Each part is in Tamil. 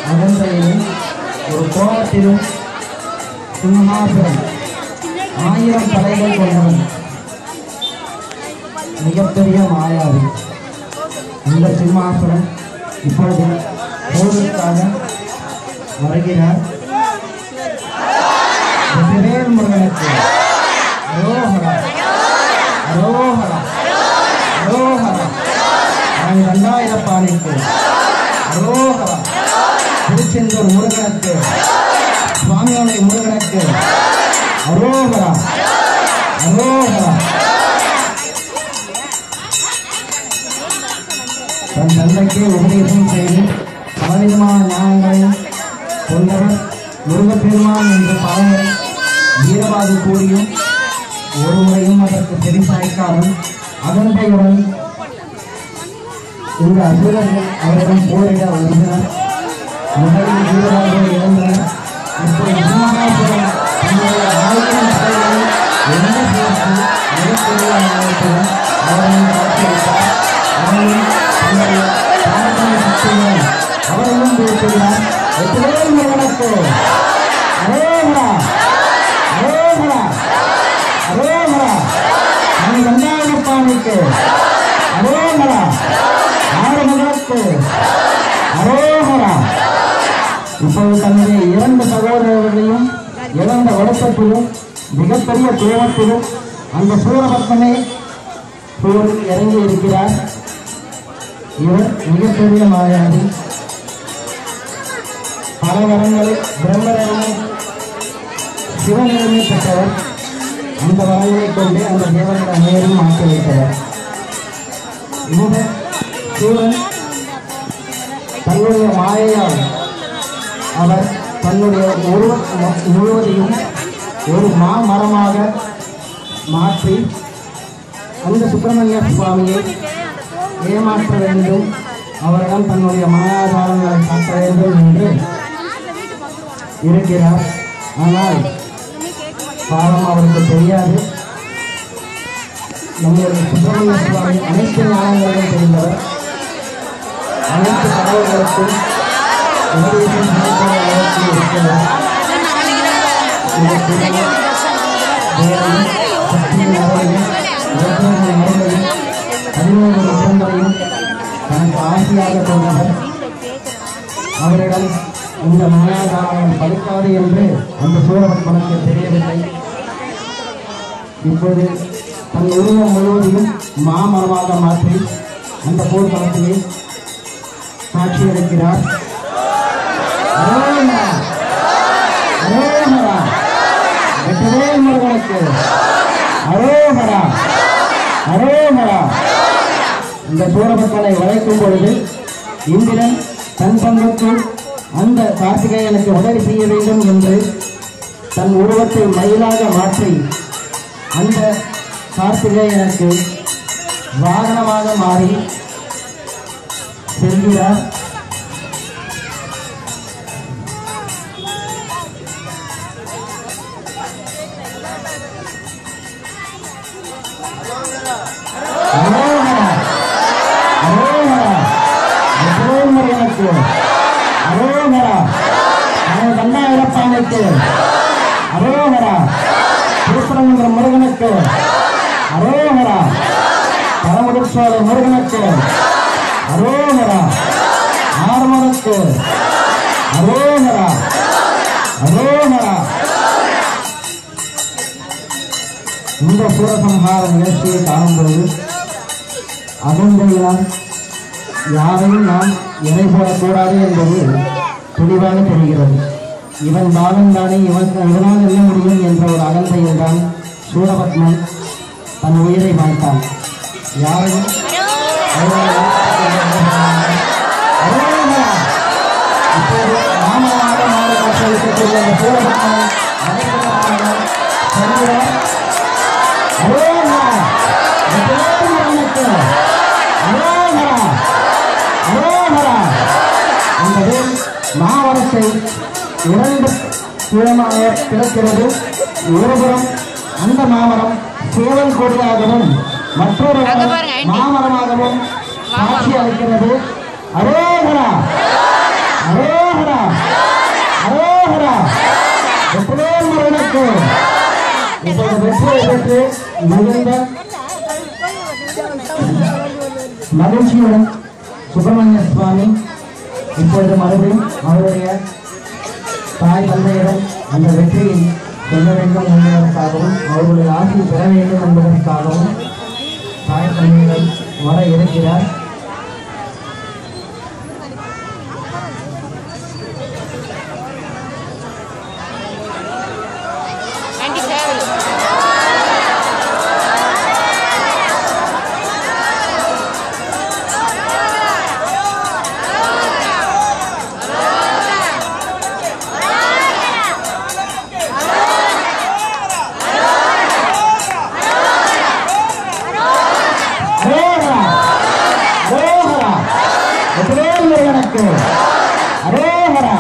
அகந்தையிலும் ஒரு கோபத்திலும் சிம்ஹாசனம் ஆயிரம் தலைகள் கொண்டவன் மிகப்பெரிய மாயாவி இந்த சிம்மாசனம் இப்பொழுது போருக்காக வருகிறார் வெற்றிவேல் முருகனுக்கு அரோகரா அரோகரா அரோகரா நான் இரண்டாயிரப்பாணிக்கு அரோகரா திருச்செந்தூர் முருகனுக்கு சுவாமியோலை முருகனுக்கு அரோகரா அரோகரா தன் தந்தைக்கு உபதேசம் செய்து பலவிதமான ஞானங்களையும் கொண்டவர் முருகப்பெருமான் என்ற பாவனை வீரவாதி கூறியும் ஒரு முறையும் அதற்கு செவிசாய்க்காமல் அகந்தையுடன் இந்த அசுரர்கள் அவரிடம் போரிட வந்தனர் முதலில் வீரவாதிகள் இழந்தனர் இப்போது சிம்மகாசுரன் தன்னுடைய ஆயிரம் படைகளை என்ன சேர்த்து மிகப்பெரிய ஆலயத்துடன் அவரையும் காட்சியளித்தார் அவரையும் தன்னுடைய பாரம்பரிய சக்தியுடன் அவரையும் பேசுகிறார் எத்தனை முருகனுக்கு அரோகரா அரோகரா அரோகரா நீ கண்டாயப்பாணிக்கு அரோகரா ஆறுமுகத்து அரோகரா இப்போது தன்னுடைய இரண்டு சகோதரர்களையும் இழந்த வருத்தத்திலும் மிகப்பெரிய கோபத்திலும் அந்த சூரபத்மனே போரில் இறங்கி இருக்கிறார் இவர் மிகப்பெரிய மாயாவி பல வரங்களில் பிரம்மரமே சிவனிடமே பெற்றவர் அந்த வரங்களை கொண்டு அந்த தேவர்கள் அனைவரும் மாற்றி வைத்தவர் இந்த சூரன் தன்னுடைய மாயையால் அவர் தன்னுடைய உருவ மு- முழுவதையும் ஒரு மாமரமாக மாற்றி அந்த சுப்பிரமணிய சுவாமியை ஏமாற்ற வேண்டும் அவரிடம் தன்னுடைய மாயாதாரங்களை காட்ட வேண்டும் என்று இருக்கிறார் ஆனால் பாவம் அவருக்கு தெரியாது நம்முடைய சுப்பிரமணிய சுவாமி அனைத்து ஞானங்களையும் தெரிந்தவர் அனைத்து கடவுள்களுக்கும் உபதேசம் செய்யக்கூடிய அளவுக்கு இருக்கிறவர் இதற்கு தேவன் சக்தியின் அருளையும் இயற்கையின் அருளையும் பதினோரு நுட்பங்களையும் தனக்கு ஆசையாக கொண்டவர் அவரிடம் இந்த மாயாதாரம் பலிக்காது என்று அந்த சூரபத்மனுக்கு தெரியவில்லை இப்போது தன் உருவம் முழுவதையும் மாமரமாக மாற்றி அந்த போர்க்களத்திலே காட்சியளிக்கிறார் அரோகரா! அரோகரா! வெற்றிவேல் முருகனுக்கு அரோகரா அரோகரா இந்த சூரபத்மனை வளைக்கும் பொழுது இந்திரன் தன் பங்குக்கு அந்த கார்த்திகேயனுக்கு உதவி செய்ய வேண்டும் என்று தன் உருவத்தை மயிலாக மாற்றி அந்த கார்த்திகேயனுக்கு வாகனமாக மாறி செல்கிறார் அரோகரா! அரோகரா! வெற்றிவேல்முருகனுக்கு அரோகரா! அவன் கண்டா இழப்பானுக்கு அரோகரா திருப்பரங்குன்ற முருகனுக்கு அரோகரா பரமுடிச்சோலை முருகனுக்கு அரோகரா ஆறுமுகனுக்கு அரோகரா அரோகரா இந்த சூரசம்ஹார நிகழ்ச்சியை காணும்போது அகந்தையினால் யாரையும் நாம் இணை போடக்கூடாது என்பது தெளிவாக தெரிகிறது இவன் பாலன் தானே இவன் இவனால் வெல்ல முடியும் என்ற ஒரு அகந்தையில் தான் சூரபத்மன் தன் உயிரை மாய்த்தான் யாரையும் அரோகரா! இப்போது மாமனாக மாற காட்சியளிக்கக்கூடிய அந்த சூரபத்மனை அழைப்பதற்காக செல்கிறார் அரோகரா! வெற்றிவேல்முருகனுக்கு அரோகரா! அரோகரா! என்பது மாவரத்தை இரண்டு புறமாக கிடக்கிறது ஒருபுறம் அந்த மாமரம் சேவல் கொடியாகவும் மற்றொரு அங்க பாருங்க, ஆண்டி. மாமரமாகவும் காட்சி அளிக்கிறது அரோகரா அரோகரா மிகுந்த மகிழ்ச்சியுடன் சுப்பிரமணிய சுவாமி இப்பொழுது மறுபடியும் அவருடைய தாய் தந்தையிடம் அந்த வெற்றியை சொல்ல வேண்டும் என்பதற்காகவும் அவர்களுடைய ஆசை பெற வேண்டும் என்பதற்காகவும் தாய் தந்தையிடம் வர இருக்கிறார் ஆண்டி சேவல் அரோகரா அரோகரா வெற்றிவேல் முருகனுக்கு அரோகரா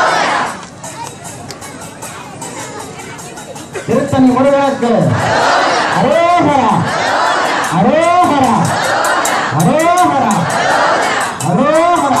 திருத்தணி முருகனுக்கு அரோகரா அரோகரா அரோகரா அரோகரா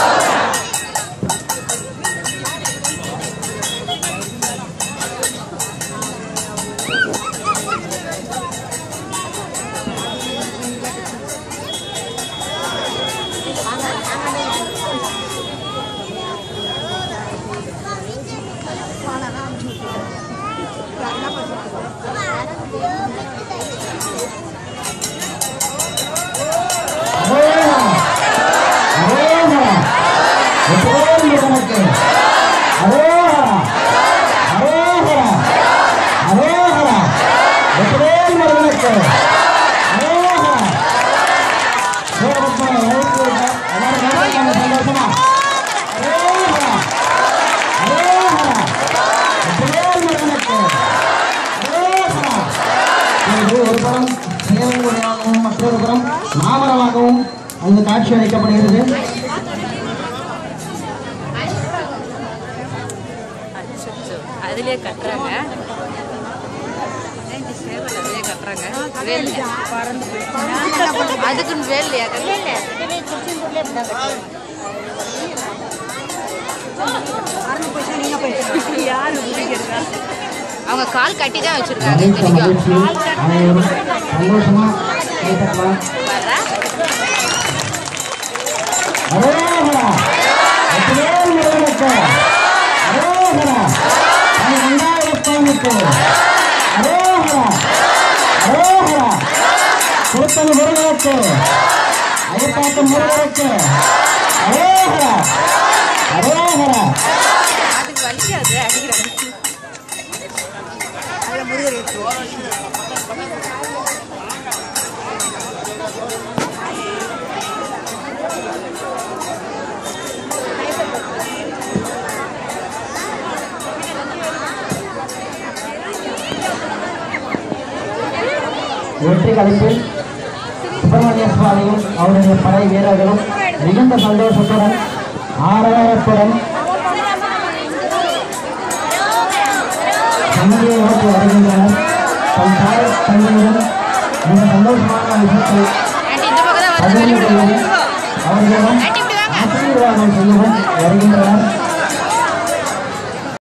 அரோகரா அரோகரா வெற்றிவேல் முருகனுக்கு அரோகரா அரோகரா அரோகரா வெற்றிவேல் முருகனுக்கு அரோகரா சோழபத்மனை அழைத்து விட்டார். எல்லாரும் கேட்கறாங்க சந்தோஷமா அரோகரா அரோகரா வெற்றிவேல் முருகனுக்கு அரோகரா இது ஒரு புறம் சேவங்குடியாகவும் மற்றொரு புறம் மாமரமாகவும் அங்கு காட்சி அளிக்கப்படுகிறது அதுலயே கட்டுறாங்க ஆண்டி சேவல் அதுலயே கட்டுறாங்க வேல் அதுக்குன்னு வேல் இல்லையா அவங்க கால் கட்டி தான் வச்சிருக்காங்க மகிழ்ச்சி இத்தனைக்கும் மகிழ்ச்சி அனைவரும் சந்தோஷமா கைத்தட்டலாம் வர்றா அரோகரா வெற்றிவேல் முருகனுக்கு அரோகரா அது வெங்காயப்பானுக்கு அரோகரா அரோகரா திருத்தணி முருகனுக்கு ஐயப்பாட்டு முருகனுக்கு அரோகரா அரோகரா அதுக்கு வலிக்காது அடிக்கிறாங்க வெற்றி களிப்பில் சுப்பிரமணிய சுவாமியும் அவருடைய படை வீரர்களும் மிகுந்த சந்தோஷத்துடன் ஆரவாரத்துடன் சந்தியை நோக்கி வருகின்றனர் தன் தாய் தந்தையுடன் மிக சந்தோஷமான விஷயத்தை ஆண்டி இந்த பக்கம் தான் பகிர்ந்து வந்து கொள்ளவும் அவர்களிடம் ஆசீர்வாதம் செய்யவும் வருகின்றனர்